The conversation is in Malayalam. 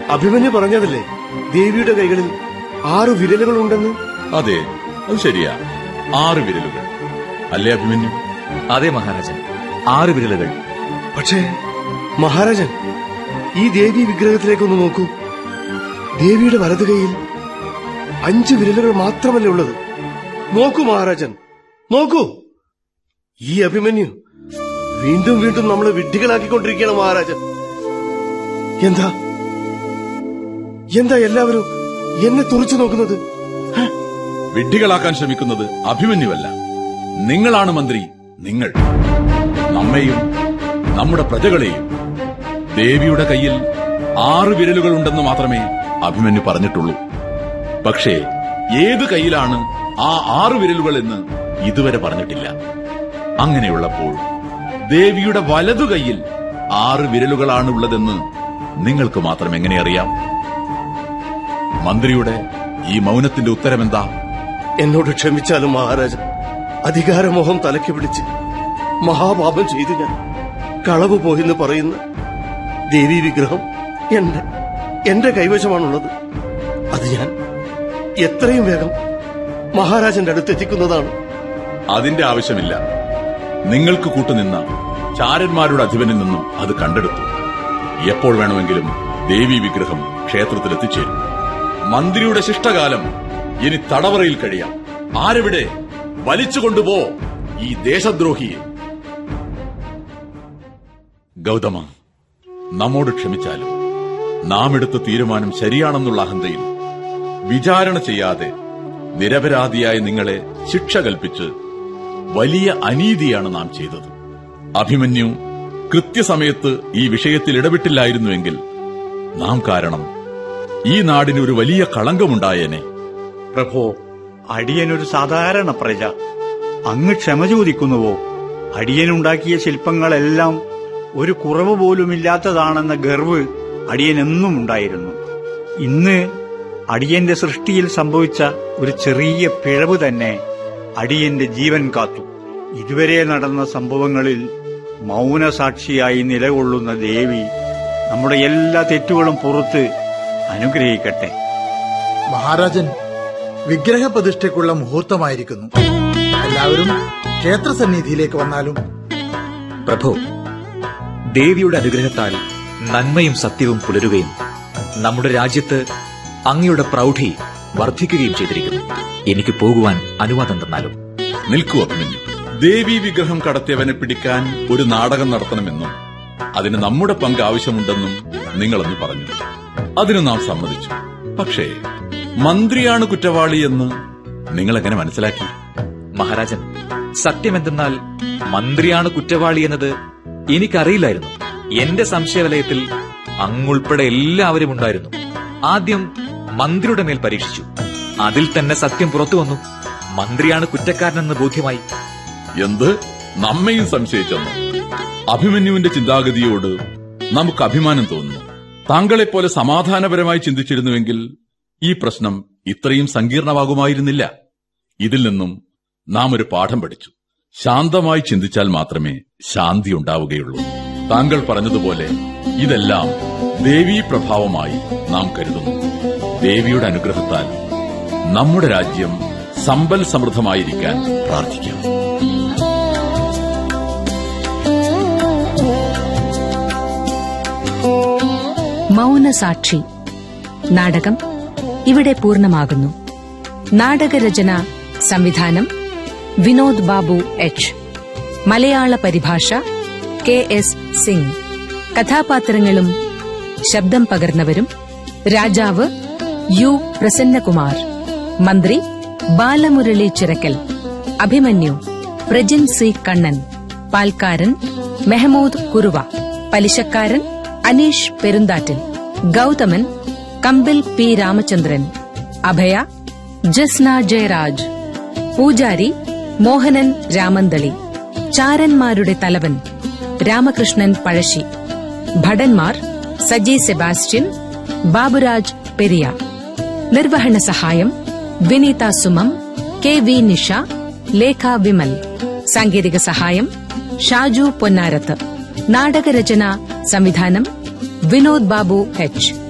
അഭിമന്യു പറഞ്ഞതല്ലേ ദേവിയുടെ കൈകളിൽ ആറു വിരലുകളുണ്ടെന്ന് അതെ അത് ശരിയാ ആറ് വിരലുകൾ അല്ലേ അഭിമന്യു അതെ മഹാരാജൻ ആറ് വിരലുകൾ പക്ഷേ മഹാരാജൻ ഈ ദേവി വിഗ്രഹത്തിലേക്കൊന്ന് നോക്കൂ ദേവിയുടെ വലതു കൈയിൽ അഞ്ച് വിരലുകൾ മാത്രമല്ലേ ഉള്ളത് നോക്കൂ മഹാരാജൻ നോക്കൂ ഈ അഭിമന്യു വീണ്ടും വീണ്ടും നമ്മളെ വിഡ്ഢികളാക്കിക്കൊണ്ടിരിക്കുകയാണ് മഹാരാജൻ എന്താ എന്താ എല്ലാവരും എന്നെ തുറച്ചു നോക്കുന്നത് ഹ? വിഡ്ഢികളാക്കാൻ ശ്രമിക്കുന്നത് അഭിമന്യുവല്ല നിങ്ങളാണ് മന്ത്രി നിങ്ങൾ നമ്മെയും നമ്മുടെ പ്രജകളെയും ദേവിയുടെ കയ്യിൽ ആറ് വിരലുകൾ ഉണ്ടെന്ന് മാത്രമേ അഭിമന്യു പറഞ്ഞിട്ടുള്ളൂ പക്ഷേ ഏത് കയ്യിലാണ് ആ ആറ് വിരലുകൾ എന്ന് ഇതുവരെ പറഞ്ഞിട്ടില്ല അങ്ങനെയുള്ളപ്പോൾ ദേവിയുടെ വലതു കൈയിൽ ആറ് വിരലുകളാണ് ഉള്ളതെന്ന് നിങ്ങൾക്ക് മാത്രം എങ്ങനെ അറിയാം മന്ത്രിയുടെ ഈ മൗനത്തിന്റെ ഉത്തരമെന്താ എന്നോട് ക്ഷമിച്ചാലും മഹാരാജൻ അധികാരമോഹം തലയ്ക്ക് പിടിച്ച് മഹാപാപം ചെയ്തു ഞാൻ കളവ് പോയെന്ന് പറയുന്ന ദേവി വിഗ്രഹം എന്റെ എന്റെ കൈവശമാണുള്ളത് അത് ഞാൻ എത്രയും വേഗം മഹാരാജന്റെ അടുത്തെത്തിക്കുന്നതാണ് അതിന്റെ ആവശ്യമില്ല നിങ്ങൾക്ക് കൂട്ടുനിന്ന ചാരന്മാരുടെ അധിപനിൽ നിന്നും അത് കണ്ടെടുത്തു എപ്പോൾ വേണമെങ്കിലും ദേവി വിഗ്രഹം ക്ഷേത്രത്തിൽ എത്തിച്ചേരും മന്ത്രിയുടെ ശിഷ്ടകാലം ഇനി തടവറയിൽ കഴിയാം ആരെവിടെ വലിച്ചുകൊണ്ടുപോ ഈ ദേശദ്രോഹിയെ ഗൗതമ നമ്മോട് ക്ഷമിച്ചാലും നാം എടുത്ത തീരുമാനം ശരിയാണെന്നുള്ള അഹന്തയിൽ വിചാരണ ചെയ്യാതെ നിരപരാധിയായ നിങ്ങളെ ശിക്ഷ കൽപ്പിച്ച് വലിയ അനീതിയാണ് നാം ചെയ്തത് അഭിമന്യു കൃത്യസമയത്ത് ഈ വിഷയത്തിൽ ഇടപെട്ടില്ലായിരുന്നുവെങ്കിൽ നാം കാരണം ഈ നാടിന് ഒരു വലിയ കളങ്കമുണ്ടായേനെ പ്രഭോ അടിയനൊരു സാധാരണ പ്രജ അങ്ങ് ക്ഷമ ചോദിക്കുന്നുവോ അടിയനുണ്ടാക്കിയ ശില്പങ്ങളെല്ലാം ഒരു കുറവ് പോലുമില്ലാത്തതാണെന്ന ഗർവ് അടിയനെന്നും ഉണ്ടായിരുന്നു ഇന്ന് അടിയന്റെ സൃഷ്ടിയിൽ സംഭവിച്ച ഒരു ചെറിയ പിഴവ് തന്നെ അടിയന്റെ ജീവൻ കാത്തു ഇതുവരെ നടന്ന സംഭവങ്ങളിൽ മൗനസാക്ഷിയായി നിലകൊള്ളുന്ന ദേവി നമ്മുടെ എല്ലാ തെറ്റുകളും പുറത്ത് അനുഗ്രഹിക്കട്ടെ മഹാരാജൻ വിഗ്രഹ പ്രതിഷ്ഠയ്ക്കുള്ള മുഹൂർത്തമായിരിക്കുന്നു എല്ലാവരും ക്ഷേത്രസന്നിധിയിലേക്ക് വന്നാലും പ്രഭു ദേവിയുടെ അനുഗ്രഹത്താൽ നന്മയും സത്യവും പുലരുകയും നമ്മുടെ രാജ്യത്ത് അങ്ങയുടെ പ്രൗഢി വർദ്ധിക്കുകയും ചെയ്തിരിക്കുന്നു എനിക്ക് പോകുവാൻ അനുവാദം തന്നാലും നിൽക്കൂ അഭിമന്യു ദേവി വിഗ്രഹം കടത്തിയവനെ പിടിക്കാൻ ഒരു നാടകം നടത്തണമെന്നും അതിന് നമ്മുടെ പങ്ക് ആവശ്യമുണ്ടെന്നും നിങ്ങളെന്ന് പറഞ്ഞു അതിന് നാം സമ്മതിച്ചു പക്ഷേ മന്ത്രിയാണ് കുറ്റവാളിയെന്ന് നിങ്ങളെങ്ങനെ മനസ്സിലാക്കി മഹാരാജൻ സത്യമെന്തെന്നാൽ മന്ത്രിയാണ് കുറ്റവാളി എന്നത് എനിക്കറിയില്ലായിരുന്നു എന്റെ സംശയവലയത്തിൽ അങ്ങുൾപ്പെടെ എല്ലാവരും ഉണ്ടായിരുന്നു ആദ്യം മന്ത്രിയുടെ മേൽ പരീക്ഷിച്ചു അതിൽ തന്നെ സത്യം പുറത്തു വന്നു മന്ത്രിയാണ് കുറ്റക്കാരനെന്ന് ബോധ്യമായി എന്ത് നമ്മയും സംശയിച്ചെന്നു അഭിമന്യുവിന്റെ ചിന്താഗതിയോട് നമുക്ക് അഭിമാനം തോന്നുന്നു താങ്കളെപ്പോലെ സമാധാനപരമായി ചിന്തിച്ചിരുന്നുവെങ്കിൽ ഈ പ്രശ്നം ഇത്രയും സങ്കീർണമാകുമായിരുന്നില്ല ഇതിൽ നിന്നും നാം ഒരു പാഠം പഠിച്ചു ശാന്തമായി ചിന്തിച്ചാൽ മാത്രമേ ശാന്തി ഉണ്ടാവുകയുള്ളൂ താങ്കൾ പറഞ്ഞതുപോലെ ഇതെല്ലാം ദേവീ പ്രഭാവമായി നാം കരുതുന്നു ദേവിയുടെ അനുഗ്രഹത്താൽ നമ്മുടെ രാജ്യം സമ്പൽ സമൃദ്ധമായിരിക്കാൻ പ്രാർത്ഥിക്കാം മൗനസാക്ഷി നാടകം ഇവിടെ പൂർണ്ണമാകുന്നു നാടകരചന സംവിധാനം വിനോദ് ബാബു എച്ച് മലയാള പരിഭാഷ കെ എസ് സിംഗ് കഥാപാത്രങ്ങളും ശബ്ദം പകർന്നവരും രാജാവ് യു പ്രസന്നകുമാർ മന്ത്രി ബാലമുരളി ചിറക്കൽ അഭിമന്യു പ്രജിൻ സി കണ്ണൻ പാൽക്കാരൻ മെഹമൂദ് കുറുവ പലിശക്കാരൻ അനീഷ് പെരുന്താറ്റൻ ഗൗതമൻ കമ്പിൽ പി രാമചന്ദ്രൻ അഭയ ജസ്ന ജയരാജ് പൂജാരി മോഹനൻ രാമന്തളി ചാരന്മാരുടെ തലവൻ രാമകൃഷ്ണൻ പഴശ്ശി ഭടന്മാർ സജി സെബാസ്റ്റ്യൻ ബാബുരാജ് പെരിയ നിർവഹണ സഹായം വിനീത സുമം കെ വി നിഷ ലേഖ വിമൽ സാങ്കേതിക സഹായം ഷാജു പൊന്നാരത്ത് നാടകരചന സംവിധാനം വിനോദ് ബാബു എച്ച്